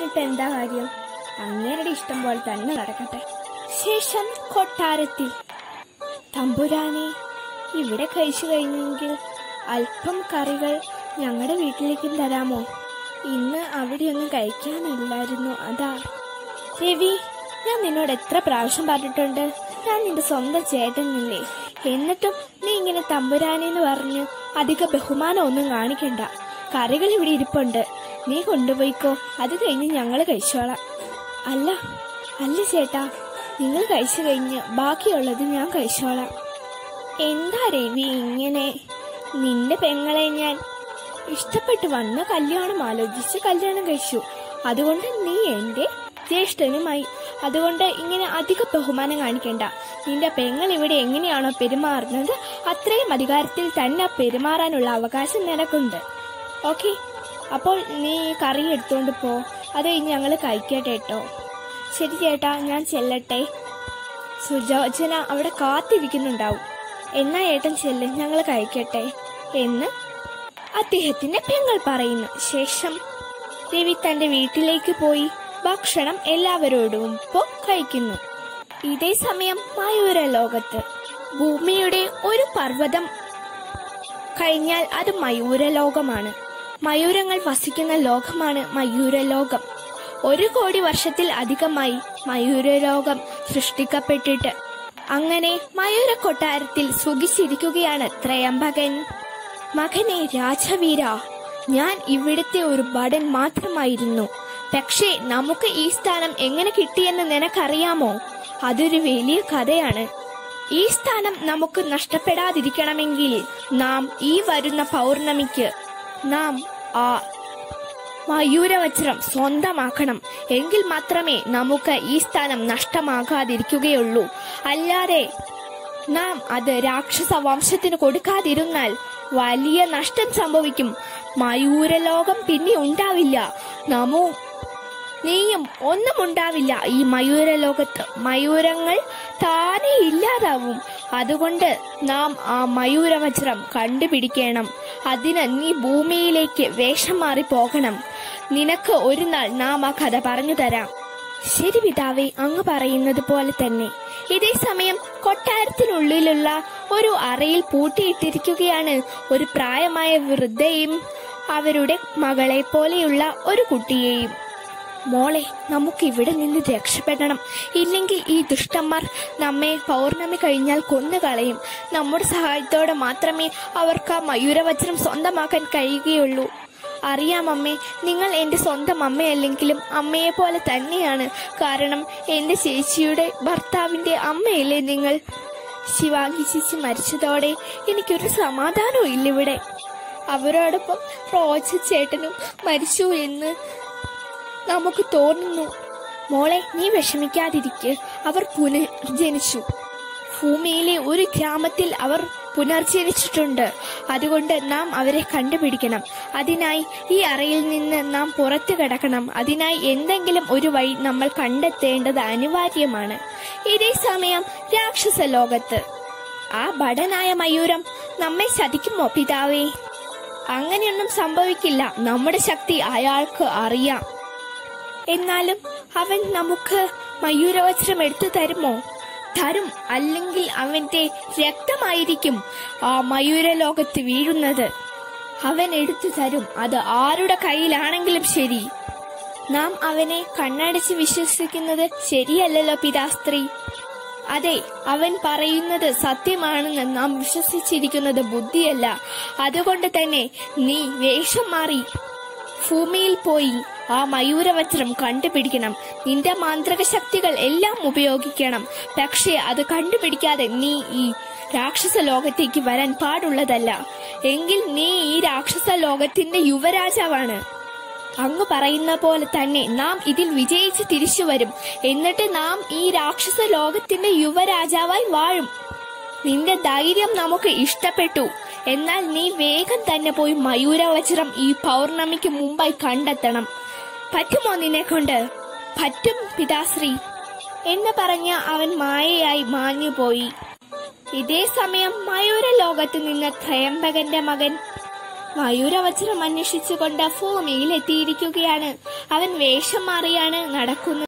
പറഞ്ഞിട്ട് എന്താ കാര്യം അങ്ങേരുടെ ഇഷ്ടം പോലെ തന്നെ നടക്കട്ടെ ശേഷം കൊട്ടാരത്തിൽ തമ്പുരാനെ ഇവിടെ കഴിച്ചു കഴിഞ്ഞെങ്കിൽ അല്പം കറികൾ ഞങ്ങളുടെ വീട്ടിലേക്കും തരാമോ ഇന്ന് അവിടെയൊന്നും കഴിക്കാനില്ലായിരുന്നു അതാ രവി ഞാൻ നിന്നോട് എത്ര പ്രാവശ്യം പറഞ്ഞിട്ടുണ്ട് ഞാൻ നിന്റെ സ്വന്തം ചേട്ടനല്ലേ എന്നിട്ടും നീ ഇങ്ങനെ തമ്പുരാനെന്ന് പറഞ്ഞ് അധിക ബഹുമാനം ഒന്നും കാണിക്കണ്ട കറികൾ ഇവിടെ ഇരിപ്പുണ്ട് നീ കൊണ്ടുപോയിക്കോ അത് കഴിഞ്ഞ് ഞങ്ങൾ കഴിച്ചോളാം അല്ല അല്ല ചേട്ടാ നിങ്ങൾ കഴിച്ചു കഴിഞ്ഞ് ബാക്കിയുള്ളത് ഞാൻ കഴിച്ചോളാം എന്താ രവി ഇങ്ങനെ നിന്റെ പെങ്ങളെ ഞാൻ ഇഷ്ടപ്പെട്ട് വന്ന കല്യാണം ആലോചിച്ച് കല്യാണം കഴിച്ചു അതുകൊണ്ട് നീ എന്റെ ജ്യേഷ്ഠനുമായി അതുകൊണ്ട് ഇങ്ങനെ അധിക ബഹുമാനം കാണിക്കണ്ട നിന്റെ പെങ്ങൾ ഇവിടെ എങ്ങനെയാണോ പെരുമാറുന്നത് അത്രയും അധികാരത്തിൽ തന്നെ പെരുമാറാനുള്ള അവകാശം നിനക്കുണ്ട് ഓക്കെ അപ്പോൾ നീ കറി എടുത്തോണ്ട് പോ അത് കഴിഞ്ഞ് ഞങ്ങൾ കഴിക്കട്ടെ കേട്ടോ ശരി ചേട്ടാ ഞാൻ ചെല്ലട്ടെ സുജോജന അവിടെ കാത്തിരിക്കുന്നുണ്ടാവും എന്നാ ഏട്ടൻ ചെല്ല് ഞങ്ങൾ കഴിക്കട്ടെ എന്ന് അദ്ദേഹത്തിന്റെ പെങ്ങൾ പറയുന്നു ശേഷം രവി തന്റെ വീട്ടിലേക്ക് പോയി ഭക്ഷണം എല്ലാവരോടും ഒപ്പം കഴിക്കുന്നു ഇതേ സമയം മയൂര ലോകത്ത് ഭൂമിയുടെ ഒരു പർവ്വതം കഴിഞ്ഞാൽ അത് മയൂര ലോകമാണ് മയൂരങ്ങൾ വസിക്കുന്ന ലോകമാണ് മയൂര ലോകം ഒരു കോടി വർഷത്തിൽ അധികമായി മയൂര ലോകം സൃഷ്ടിക്കപ്പെട്ടിട്ട് അങ്ങനെ മയൂര കൊട്ടാരത്തിൽ സുഖിച്ചിരിക്കുകയാണ് ത്രയംബകൻ മകനെ രാജവീര ഞാൻ ഇവിടുത്തെ ഒരു ഭടൻ മാത്രമായിരുന്നു പക്ഷേ നമുക്ക് ഈ സ്ഥാനം എങ്ങനെ കിട്ടിയെന്ന് നിനക്കറിയാമോ അതൊരു വലിയ കഥയാണ് ഈ സ്ഥാനം നമുക്ക് നഷ്ടപ്പെടാതിരിക്കണമെങ്കിൽ നാം ഈ വരുന്ന പൗർണമിക്ക് നാം ആ മയൂരവജ്രം സ്വന്തമാക്കണം എങ്കിൽ മാത്രമേ നമുക്ക് ഈ സ്ഥാനം നഷ്ടമാകാതിരിക്കുകയുള്ളൂ അല്ലാതെ നാം അത് രാക്ഷസ വംശത്തിന് കൊടുക്കാതിരുന്നാൽ വലിയ നഷ്ടം സംഭവിക്കും മയൂരലോകം പിന്നെ ഉണ്ടാവില്ല നമോ നീയും ഒന്നും ഉണ്ടാവില്ല ഈ മയൂര ലോകത്ത് മയൂരങ്ങൾ താനെ ഇല്ലാതാവും അതുകൊണ്ട് നാം ആ മയൂരവജ്രം കണ്ടുപിടിക്കണം അതിന് നീ ഭൂമിയിലേക്ക് വേഷം മാറി പോകണം നിനക്ക് ഒരു നാൾ നാം ആ കഥ പറഞ്ഞു തരാം ശരി പിതാവേ അങ്ങ് പറയുന്നത് പോലെ തന്നെ ഇതേ സമയം കൊട്ടാരത്തിനുള്ളിലുള്ള ഒരു അറയിൽ പൂട്ടിയിട്ടിരിക്കുകയാണ് ഒരു പ്രായമായ വൃദ്ധയും അവരുടെ മകളെ പോലെയുള്ള ഒരു കുട്ടിയെയും മോളെ നമുക്ക് ഇവിടെ നിന്ന് രക്ഷപ്പെടണം ഇല്ലെങ്കിൽ ഈ ദുഷ്ടന്മാർ നമ്മെ പൗർണമി കഴിഞ്ഞാൽ കൊന്നുകളയും നമ്മുടെ സഹായത്തോടെ മാത്രമേ അവർക്ക് ആ മയൂരവജ്രം സ്വന്തമാക്കാൻ കഴിയുകയുള്ളൂ അറിയാം അമ്മേ നിങ്ങൾ എന്റെ സ്വന്തം അമ്മയല്ലെങ്കിലും അമ്മയെ പോലെ തന്നെയാണ് കാരണം എന്റെ ചേച്ചിയുടെ ഭർത്താവിന്റെ അമ്മയല്ലേ നിങ്ങൾ ശിവാംഗി ചേച്ചി മരിച്ചതോടെ എനിക്കൊരു സമാധാനവും ഇല്ല ഇവിടെ അവരോടൊപ്പം റോജ ചേട്ടനും മരിച്ചു എന്ന് നമുക്ക് തോന്നുന്നു മോളെ നീ വിഷമിക്കാതിരിക്ക് അവർ പുനർജനിച്ചു ഭൂമിയിലെ ഒരു ഗ്രാമത്തിൽ അവർ പുനർജനിച്ചിട്ടുണ്ട് അതുകൊണ്ട് നാം അവരെ കണ്ടുപിടിക്കണം അതിനായി ഈ അറയിൽ നിന്ന് നാം പുറത്തു കിടക്കണം അതിനായി എന്തെങ്കിലും ഒരു വഴി നമ്മൾ കണ്ടെത്തേണ്ടത് അനിവാര്യമാണ് ഇതേ സമയം രാക്ഷസ ലോകത്ത് ആ ഭടനായ മയൂരം നമ്മെ ചതിക്കുമോ പിതാവേ അങ്ങനെയൊന്നും സംഭവിക്കില്ല നമ്മുടെ ശക്തി അയാൾക്ക് അറിയാം എന്നാലും അവൻ നമുക്ക് മയൂരവജ്രം എടുത്തു തരുമോ തരും അല്ലെങ്കിൽ അവന്റെ രക്തമായിരിക്കും ആ മയൂര ലോകത്ത് വീഴുന്നത് അവൻ എടുത്തു തരും അത് ആരുടെ കയ്യിലാണെങ്കിലും ശരി നാം അവനെ കണ്ണടച്ച് വിശ്വസിക്കുന്നത് ശരിയല്ലല്ലോ പിതാസ്ത്രീ അതെ അവൻ പറയുന്നത് സത്യമാണെന്ന് നാം വിശ്വസിച്ചിരിക്കുന്നത് ബുദ്ധിയല്ല അതുകൊണ്ട് തന്നെ നീ വേഷം മാറി ഭൂമിയിൽ പോയി ആ മയൂരവജ്രം കണ്ടുപിടിക്കണം നിന്റെ മാന്ത്രിക ശക്തികൾ എല്ലാം ഉപയോഗിക്കണം പക്ഷേ അത് കണ്ടുപിടിക്കാതെ നീ ഈ രാക്ഷസ ലോകത്തേക്ക് വരാൻ പാടുള്ളതല്ല എങ്കിൽ നീ ഈ രാക്ഷസ ലോകത്തിന്റെ യുവരാജാവാണ് അങ്ങ് പറയുന്ന പോലെ തന്നെ നാം ഇതിൽ വിജയിച്ച് തിരിച്ചു വരും എന്നിട്ട് നാം ഈ രാക്ഷസ ലോകത്തിന്റെ യുവരാജാവായി വാഴും നിന്റെ ധൈര്യം നമുക്ക് ഇഷ്ടപ്പെട്ടു എന്നാൽ നീ വേഗം തന്നെ പോയി മയൂരവജ്രം ഈ പൗർണമിക്ക് മുമ്പായി കണ്ടെത്തണം പറ്റുമോ നിന്നെ കൊണ്ട് പറ്റും പിതാശ്രീ എന്ന് പറഞ്ഞ അവൻ മായയായി മാഞ്ഞുപോയി ഇതേ സമയം മയൂര ലോകത്ത് നിന്ന് ത്രയംബകന്റെ മകൻ മയൂരവജ്രം അന്വേഷിച്ചുകൊണ്ട് ഭൂമിയിൽ എത്തിയിരിക്കുകയാണ് അവൻ വേഷം മാറിയാണ് നടക്കുന്നത്